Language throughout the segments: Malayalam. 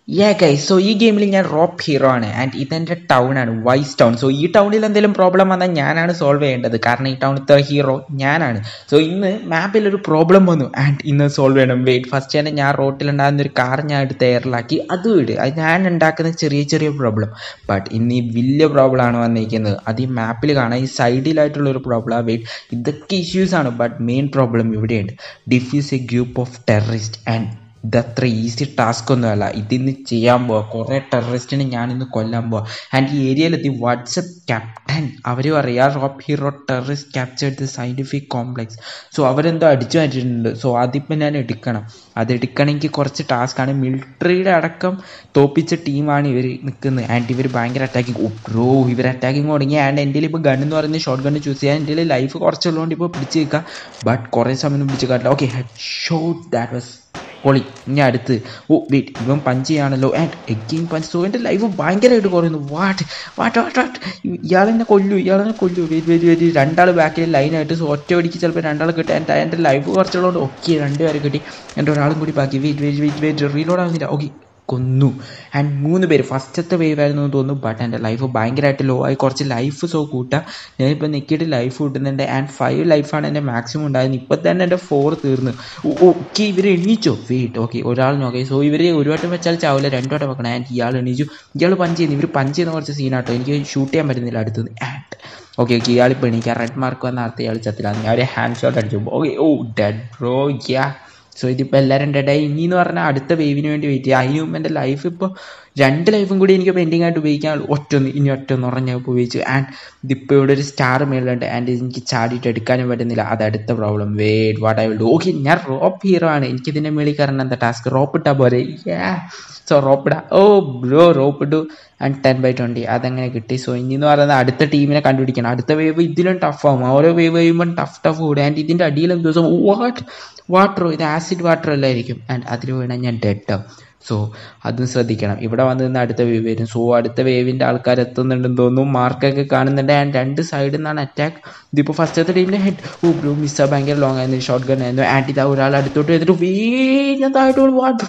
യാ ഗൈസ് സോ ഈ ഗെയിമിൽ ഞാൻ റോപ്പ് ഹീറോ ആണ് ആൻഡ് ഇതെൻ്റെ ടൗൺ ആണ് വൈസ് ടൗൺ സോ ഈ ടൗണിൽ എന്തെങ്കിലും പ്രോബ്ലം വന്നാൽ ഞാനാണ് സോൾവ് ചെയ്യേണ്ടത് കാരണം ഈ ടൗണിലത്തെ ഹീറോ ഞാനാണ് സോ ഇന്ന് മാപ്പിൽ ഒരു പ്രോബ്ലം വന്നു ആൻഡ് ഇന്ന് സോൾവ് ചെയ്യണം വെയിറ്റ് ഫസ്റ്റ് തന്നെ ഞാൻ റോട്ടിലുണ്ടാകുന്ന ഒരു കാർ ഞാൻ എടുത്ത് എയറിലാക്കി അത് വിട് അത് ഞാൻ ഉണ്ടാക്കുന്ന ചെറിയ ചെറിയ പ്രോബ്ലം ബട്ട് ഇന്ന് ഈ വലിയ പ്രോബ്ലം ആണ് വന്നിരിക്കുന്നത് അത് ഈ മാപ്പിൽ കാണാം ഈ സൈഡിലായിട്ടുള്ള ഒരു പ്രോബ്ലം വെയിറ്റ് ഇതൊക്കെ ഇഷ്യൂസ് ആണ് ബട്ട് മെയിൻ പ്രോബ്ലം ഇവിടെയുണ്ട് diffuse a group of terrorist and ഇതത്ര ഈസി ടാസ്ക് ഒന്നുമല്ല ഇതിന്ന് ചെയ്യാൻ പോവാ കുറേ ടെററിസ്റ്റിനെ ഞാനിന്ന് കൊല്ലാൻ പോവാ ആൻഡ് ഈ ഏരിയയിലെത്തി വാട്സപ്പ് ക്യാപ്റ്റൻ അവർ പറയാ rope hero terrorist capture the scientific complex so അവരെന്തോ അടിച്ചു മാറ്റിയിട്ടുണ്ട് സോ അതിപ്പോൾ ഞാൻ എടുക്കണം അത് എടുക്കണമെങ്കിൽ കുറച്ച് ടാസ്ക്കാണ് മിലിറ്ററിയുടെ അടക്കം തോപ്പിച്ച ടീമാണ് ഇവർ നിൽക്കുന്നത് ആൻഡ് ഇവർ ഭയങ്കര അറ്റാക്കിങ് ബ്രോ ഇവർ അറ്റാക്കിങ് തുടങ്ങി ആൻഡ് എൻ്റെ ഇപ്പോൾ ഗൺ എന്ന് പറയുന്നത് ഷോർട്ട് ഗണ്ണ് ചൂസ് ചെയ്യാൻ എൻ്റെ ലൈഫ് കുറച്ചുള്ളതുകൊണ്ട് ഇപ്പോൾ പിടിച്ച് നിൽക്കാം ബട്ട് കുറേ സമയം പിടിച്ച് കാട്ടില്ല okay head shot that was പൊളി ഇനി അടുത്ത് ഓ വെയിറ്റ് ഇവൻ പഞ്ച് ചെയ്യാണല്ലോ ആൻഡ് എഗെയിൻ പഞ്ച് സോ എൻ്റെ ലൈഫ് ഭയങ്കരമായിട്ട് കുറയുന്നു വാട്ട് വാട്ട് വാട്ട് വാട്ട് ഇയാളെന്നെ കൊല്ലു ഇയാളെന്നെ കൊല്ലു വെയിറ്റ് വെയിറ്റ് വെയിറ്റ് രണ്ടാൾ ബാക്കിൽ ലൈനായിട്ട് സോ ഒറ്റ ഒടിക്ക് ചിലപ്പോൾ രണ്ടാൾ കിട്ടി എൻ്റെ എൻ്റെ ലൈഫ് കുറച്ചുള്ളതുകൊണ്ട് ഓക്കെ രണ്ടുപേരെ കിട്ടി എൻ്റെ ഒരാളും കൂടി ബാക്കി wait wait wait wait reload ആവുന്നില്ല ഓക്കെ കൊന്നു ആൻഡ് മൂന്ന് പേര് ഫസ്റ്റത്തെ വേവ് ആയിരുന്നു എന്ന് തോന്നുന്നു ബട്ട് എൻ്റെ ലൈഫ് ഭയങ്കരമായിട്ട് ലോ ആയി കുറച്ച് ലൈഫ് സോ കൂട്ടാം ഞാനിപ്പോൾ നിൽക്കിയിട്ട് ലൈഫ് കിട്ടുന്നുണ്ട് ആൻഡ് ഫൈവ് ലൈഫാണ് എൻ്റെ മാക്സിമം ഉണ്ടായിരുന്നത് ഇപ്പം തന്നെ എൻ്റെ ഫോർ തീർന്നു ഓക്കെ ഇവർ എണീച്ചോ വെയിറ്റ് ഓക്കെ ഒരാൾ നോക്കി സോ ഇവർ ഒരു വട്ടം വെച്ചാൽ ചാവില്ല രണ്ടു വട്ടം വെക്കണം ആൻഡ് ഇയാൾ എണീച്ചു ഇയാൾ പഞ്ച് ചെയ്യുന്നു ഇവർ പഞ്ച് ചെയ്യുന്ന കുറച്ച് സീനാട്ടോ എനിക്ക് ഷൂട്ട് ചെയ്യാൻ പറ്റുന്നില്ല അടുത്തത് ആൻഡ് ഓക്കെ ഓക്കെ ഇയാളിപ്പോൾ എണീക്കുക റെഡ് മാർക്ക് വന്ന അടുത്ത ഇയാൾ ചത്തില്ല ഞാൻ ഒരു ഹാൻഡ് ഷോട്ട് അടിച്ചു okay oh dead bro ya so ഇതിപ്പോൾ എല്ലാവരും ഡെഡായി ഇനി എന്ന് പറഞ്ഞാൽ അടുത്ത വേവിന് വേണ്ടി വെയിറ്റ് ചെയ്യുക അതിന് മുമ്പ് എൻ്റെ ലൈഫ് ഇപ്പോൾ രണ്ട് ലൈഫും കൂടി എനിക്ക് പെൻഡിങ് ആയിട്ട് ഉപയോഗിക്കാൻ ഒറ്റൊന്ന് ഇനി ഒറ്റൊന്ന് ഉറഞ്ഞ ഉപയോഗിച്ചു ആൻഡ് ഇതിപ്പോൾ ഇവിടെ ഒരു സ്റ്റാർ മേളിലുണ്ട് ആൻഡ് എനിക്ക് ചാടിയിട്ട് എടുക്കാനും പറ്റുന്നില്ല അത് അടുത്ത problem word what I will do okay ഞാൻ റോപ്പ് ഹീറോ ആണ് എനിക്ക് ഇതിൻ്റെ മേളിൽ കയറണം എന്താ ടാസ്ക് റോപ്പ് ഇട്ടാൽ പോരെ യാ സോ റോപ്പ് ഇടാം ഓ ബ്രോ റോപ്പ് ഇട്ടു ആൻഡ് ടെൻ ബൈ ട്വൻറ്റി അതങ്ങനെ കിട്ടി സോ ഇനി എന്ന് പറയുന്നത് അടുത്ത ടീമിനെ കണ്ടുപിടിക്കണം അടുത്ത വേവ് ഇതിലും ടഫാവും ഓരോ വേവ് കഴിയുമ്പോൾ ടഫ് ടഫ് കൂടും ആൻഡ് ഇതിൻ്റെ അടിയിലും ദിവസം വാട്ട് വാട്ടറോ ഇത് ആസിഡ് വാട്ടർ അല്ലായിരിക്കും ആൻഡ് അതിൽ വീണാൽ ഞാൻ ഡെഡ് ആവും സോ അതും ശ്രദ്ധിക്കണം ഇവിടെ വന്ന് നിന്ന് അടുത്ത വേവ് വരും സോ അടുത്ത വേവിൻ്റെ ആൾക്കാർ എത്തുന്നുണ്ടെന്ന് തോന്നുന്നു മാർക്കൊക്കെ കാണുന്നുണ്ട് ആൻഡ് രണ്ട് സൈഡിൽ നിന്നാണ് അറ്റാക്ക് ഇതിപ്പോൾ ഫസ്റ്റത്തെ ടീമിൻ്റെ ഹെഡ് ഓ ബ്രോ മിസ്സാ ഭയങ്കര ലോങ് ആയിരുന്നു ഷോർട്ട് ഗൺ ആയിരുന്നു ആൻഡ് ഇതാ ഒരാൾ അടുത്തോട്ട് വന്നിട്ട് വേ ഞാൻ താഴോട്ട് വാട്ട്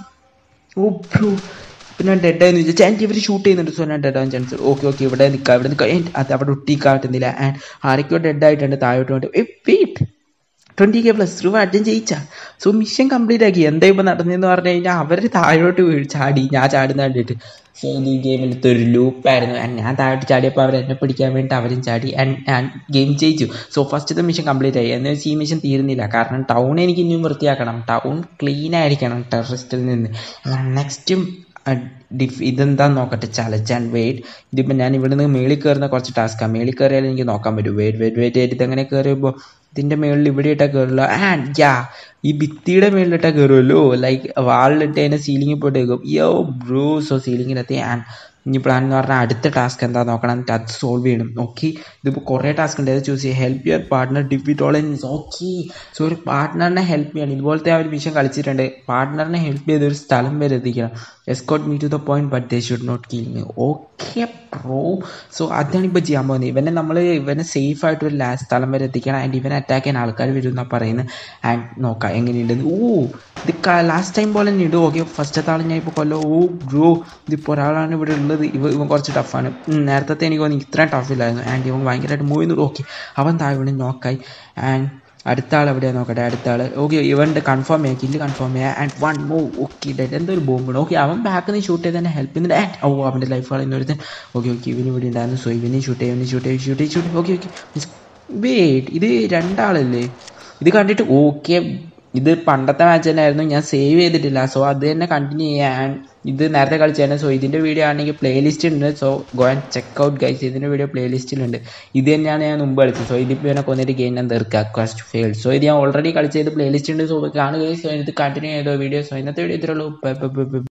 ഓ ബ്രോ പിന്നെ ഡെഡ് ആയെന്ന് ചോദിച്ചാൽ ആൻഡ് ഇവർ ഷൂട്ട് ചെയ്യുന്നുണ്ട് സോ ഞാൻ ഡെഡ് ആവാൻ ചാൻസ് ഓക്കെ ഓക്കെ ഇവിടെ നിൽക്കാം ഇവിടെ നിൽക്കാം അത് അവിടെ ഒട്ടിക്കാട്ടുന്നില്ല ആൻഡ് ആരൊക്കെയോ ഡെഡ് ആയിട്ടുണ്ട് താഴോട്ട് വേണ്ടി വെയിറ്റ് ട്വൻറ്റി കെ പ്ലസ് രൂപ അറ്റൻ ജയിച്ചാ സോ മിഷൻ കംപ്ലീറ്റ് ആക്കി എന്താ ഇപ്പം നടന്നതെന്ന് പറഞ്ഞു കഴിഞ്ഞാൽ അവർ താഴോട്ട് വീഴ് ചാടി ഞാൻ ചാടുന്ന കണ്ടിട്ട് സോ ഈ ഗെയിമിലത്തെ ഒരു ലൂപ്പായിരുന്നു ആൻഡ് ഞാൻ താഴോട്ട് ചാടിയപ്പോൾ അവർ എന്നെ പിടിക്കാൻ വേണ്ടി അവരും ചാടി ആൻഡ് ഞാൻ ഗെയിം ജയിച്ചു സോ ഫസ്റ്റത്തെ മിഷൻ കംപ്ലീറ്റ് ആയി എന്ന് വെച്ചാൽ ഈ മിഷൻ തീരുന്നില്ല കാരണം ടൗൺ എനിക്ക് ഇനിയും വൃത്തിയാക്കണം ടൗൺ ക്ലീൻ ആയിരിക്കണം ടെററിസ്റ്റിൽ നിന്ന് നെക്സ്റ്റും ഡിഫ് ഇതെന്താന്ന് നോക്കട്ടെ ചലഞ്ച് ആൻഡ് വെയിറ്റ് ഇതിപ്പോൾ ഞാൻ ഇവിടുന്ന് മേളിൽ കയറുന്ന കുറച്ച് ടാസ്ക്കാണ് മേളിൽ കയറിയാലും എനിക്ക് നോക്കാൻ പറ്റും വെയിറ്റ് വെയിറ്റ് വെയിറ്റ് ചെയ്തിട്ട് അങ്ങനെ കയറിയപ്പോൾ ഇതിൻ്റെ മേളിൽ ഇവിടെ ഇട്ടാൽ കയറില്ല ആൻഡ് യാ ഈ ഭിത്തിയുടെ മേളിലിട്ടാൽ കയറുമല്ലോ ലൈക്ക് വാളിലിട്ട് അതിൻ്റെ സീലിങ്ങിൽ പോയിട്ട് വെക്കും യോ ബ്രൂ സോ സീലിങ്ങിലെത്തി ആൻഡ് ഇനി പ്ലാൻ എന്ന് പറഞ്ഞാൽ അടുത്ത ടാസ്ക് എന്താ നോക്കണം എന്നിട്ട് അത് സോൾവ് ചെയ്യണം ഓക്കെ ഇതിപ്പോൾ കുറേ ടാസ്ക് ഉണ്ട് അത് ചൂസ് ചെയ്യുക help your partner defeat all എൻ ഓക്കെ സോ ഒരു പാർട്ട്ണറിനെ ഹെൽപ്പ് ചെയ്യണം ഇതുപോലത്തെ ആ ഒരു മിഷൻ കളിച്ചിട്ടുണ്ട് പാർട്ട്ണറിനെ ഹെൽപ്പ് ചെയ്ത് ഒരു സ്ഥലം വരെ എത്തിക്കണം escort me to the point but they should not kill me okay pro so അതാണ് ഇപ്പോൾ ചെയ്യാൻ പോകുന്നത് ഇവനെ നമ്മൾ ഇവനെ സേഫ് ആയിട്ട് ഒരു ലാസ്റ്റ് സ്ഥലം വരെ എത്തിക്കണം ആൻഡ് ഇവനെ അറ്റാക്ക് ചെയ്യാൻ ആൾക്കാർ വരും എന്നാണ് പറയുന്നത് ആൻഡ് നോക്കാം എങ്ങനെയുണ്ടെന്ന് ഓ ഇത് ലാസ്റ്റ് ടൈം പോലെ തന്നെ ഇടും ഓക്കെ ഫസ്റ്റത്തെ ആൾ ഞാൻ ഇപ്പോൾ കൊല്ലോ ഓ ബ്രോ ഇതിപ്പോൾ ഒരാളാണ് ഇവിടെ ഉള്ളത് ഇവ ഇവൻ കുറച്ച് ടഫാണ് നേരത്തെ എനിക്ക് തോന്നി ഇത്രയും ടഫില്ലായിരുന്നു ആൻഡ് ഇവൻ ഭയങ്കരമായിട്ട് മൂവ് ചെയ്യുന്നു ഓക്കെ അവൻ താഴെ വീണ് നോക്കായി ആൻഡ് അടുത്ത ആൾ എവിടെയാണ് നോക്കട്ടെ അടുത്ത ആൾ ഓക്കെ ഇവൻ്റെ കൺഫേം ചെയ്യുക കില്ല് കൺഫേം ചെയ്യുക and one move okay dead എന്തോ ഒരു ബോംബാണ് ഓക്കെ അവൻ ബാക്കിൽ നിന്ന് ഷൂട്ട് ചെയ്ത് തന്നെ ഹെൽപ്പ് ചെയ്യുന്നുണ്ട് ആൻഡ് ഓ അവൻ്റെ ലൈഫ് കളയുന്ന ഒരുത്തൻ ഓക്കെ ഓക്കെ ഇവന് ഇവിടെ ഉണ്ടായിരുന്നു സോ ഇവനെ ഷൂട്ട് ചെയ്യും ഇവനെ ഷൂട്ട് ചെയ്യും ഷൂട്ട് ചെയ്യും ഷൂട്ട് ഓക്കെ ഓക്കെ വെയിറ്റ് ഇത് രണ്ടാളല്ലേ ഇത് കണ്ടിട്ട് ഓക്കെ ഇത് പണ്ടത്തെ മാച്ച് തന്നെ ആയിരുന്നു ഞാൻ സേവ് ചെയ്തിട്ടില്ല സോ അത് തന്നെ കണ്ടിന്യൂ ചെയ്യാൻ ഇത് നേരത്തെ കളിച്ചാണ് സോ ഇതിൻ്റെ വീഡിയോ ആണെങ്കിൽ പ്ലേലിസ്റ്റ് ഉണ്ട് so go and check out guys ഇതിൻ്റെ വീഡിയോ പ്ലേലിസ്റ്റിലുണ്ട് ഇത് തന്നെയാണ് ഞാൻ മുമ്പ് കളിച്ചത് സോ ഇതിപ്പോൾ എന്നെ കൊന്നിട്ട് ഗെയിം ഞാൻ തീർക്കുക ക്വസ്റ്റ് ഫെയിൽ സോ ഇത് ഞാൻ ഓൾറെഡി കളിച്ചത് പ്ലേലിസ്റ്റ് ഉണ്ട് സോ കാണുക സോ ഇത് കണ്ടിന്യൂ ചെയ്തോ വീഡിയോ സോ ഇന്നത്തെ വീഡിയോ ഇത്രയുള്ളൂ